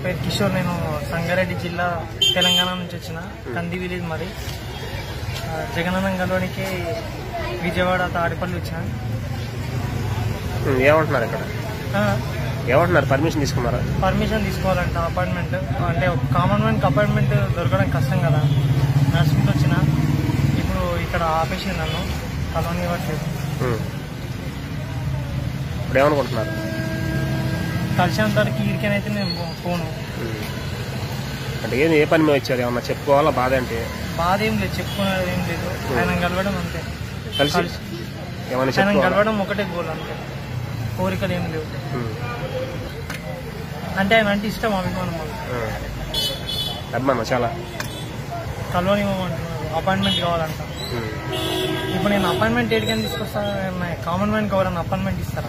పేరు కిషోర్ నేను సంగారెడ్డి జిల్లా తెలంగాణ నుంచి వచ్చిన కంది విలేజ్ మరి ఆ, జగనన్న గంగలోనికి విజయవాడ తాడిపల్లి వచ్చిన ఉమ్, ఏమంటున్నారు ఇక్కడ ఆ, ఏమంటున్నారు పర్మిషన్ తీసుకున్నారా పర్మిషన్ తీసుకోవాలంట అపాయింట్మెంట్ అంటే ఒక కామన్ మ్యాన్కి అపాయింట్మెంట్ దొరకడం కష్టం కదా నర్సింగ్ వచ్చిన ఇప్పుడు ఇక్కడ ఆపేసింది నన్ను కలవనివ్వట్లేదు ఉమ్. ఇప్పుడు ఏమనుకుంటున్నారు కలిసేంతవరకు ఈడికైతే నేను పో- పోను ఉమ్. అంటే ఏం ఏ పని మీద వచ్చారు ఏమన్నా చెప్పుకోవాలా బాధ అంటే బాధ ఏం లేదు చెప్పుకునేది ఏం లేదు ఆయన కలవడం అంతే కలిసి కలిసి ఏమైనా ఆయన చెప్పుకోవాలా కలవడం ఒకటే గోల్ అంతే కోరికలు ఏం లేవు ఉమ్. అంటే ఆయన అంటే ఇష్టం అభిమానం మాకు. ఉమ్. అభిమానం చాలా కలవనివ్వమంటున్నారు అపాయింట్మెంట్ కావాలంట ఉమ్. ఇప్పుడు నేను అపాయింట్మెంట్ ఏడికని తీసుకొస్తా కామన్ మ్యాన్ ఎవరన్నా అపాయింట్మెంట్ ఇస్తారా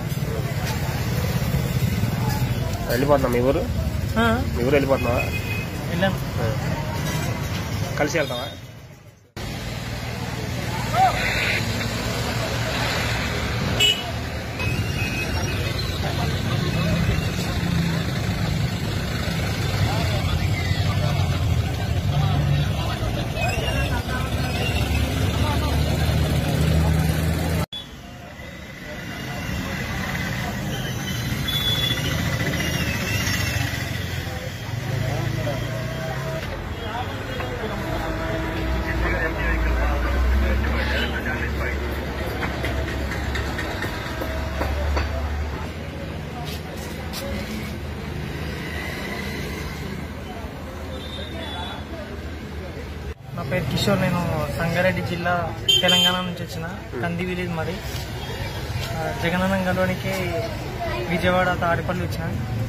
వెళ్ళిపోతున్నాం మీ ఊరు ఆ, మీ ఊరు వెళ్ళిపోతున్నావా వెళ్ళాను ఉమ్. కలిసి వెళ్తావా నా పేరు కిషోర్ నేను సంగారెడ్డి జిల్లా తెలంగాణ నుంచి వచ్చిన కంది విలేజ్ మరి ఆ, జగనన్న గంగలోనికి విజయవాడ తాడిపల్లి వచ్చిన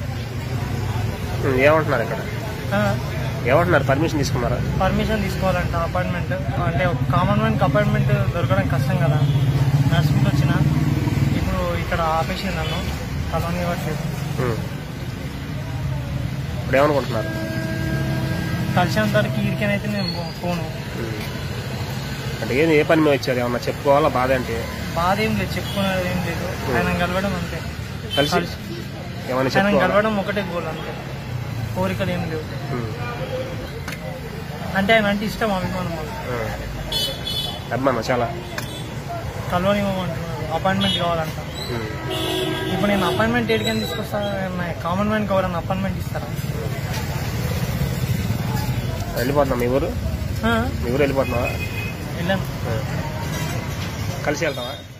ఉమ్, ఏమంటున్నారు ఇక్కడ ఆ, ఏమంటున్నారు పర్మిషన్ తీసుకున్నారా పర్మిషన్ తీసుకోవాలంట అపాయింట్మెంట్ అంటే ఒక కామన్ మ్యాన్కి అపాయింట్మెంట్ దొరకడం కష్టం కదా నర్సింగ్ వచ్చిన ఇప్పుడు ఇక్కడ ఆపేసింది నన్ను కలవనివ్వట్లేదు ఉమ్. ఇప్పుడు ఏమనుకుంటున్నారు కలిసేంతవరకు ఈడికైతే నేను పో- పోను ఉమ్. అంటే ఏం ఏ పని మీద వచ్చారు ఏమన్నా చెప్పుకోవాలా బాధ అంటే బాధ ఏం లేదు చెప్పుకునేది ఏం లేదు ఆయన కలవడం అంతే కలిసి కలిసి ఏమైనా ఆయన చెప్పుకోవాలా కలవడం ఒకటే గోల్ అంతే కోరికలు ఏం లేవు ఉమ్. అంటే ఆయన అంటే ఇష్టం అభిమానం మాకు. ఉమ్. అభిమానం చాలా కలవనివ్వమంటున్నారు అపాయింట్మెంట్ కావాలంట ఉమ్. ఇప్పుడు నేను అపాయింట్మెంట్ ఏడికని తీసుకొస్తా కామన్ మ్యాన్కి ఎవరన్నా అపాయింట్మెంట్ ఇస్తారా వెళ్ళిపోతున్నాం మీ ఊరు ఆ, మీ ఊరు వెళ్ళిపోతున్నావా వెళ్ళాను ఉమ్. కలిసి వెళ్తావా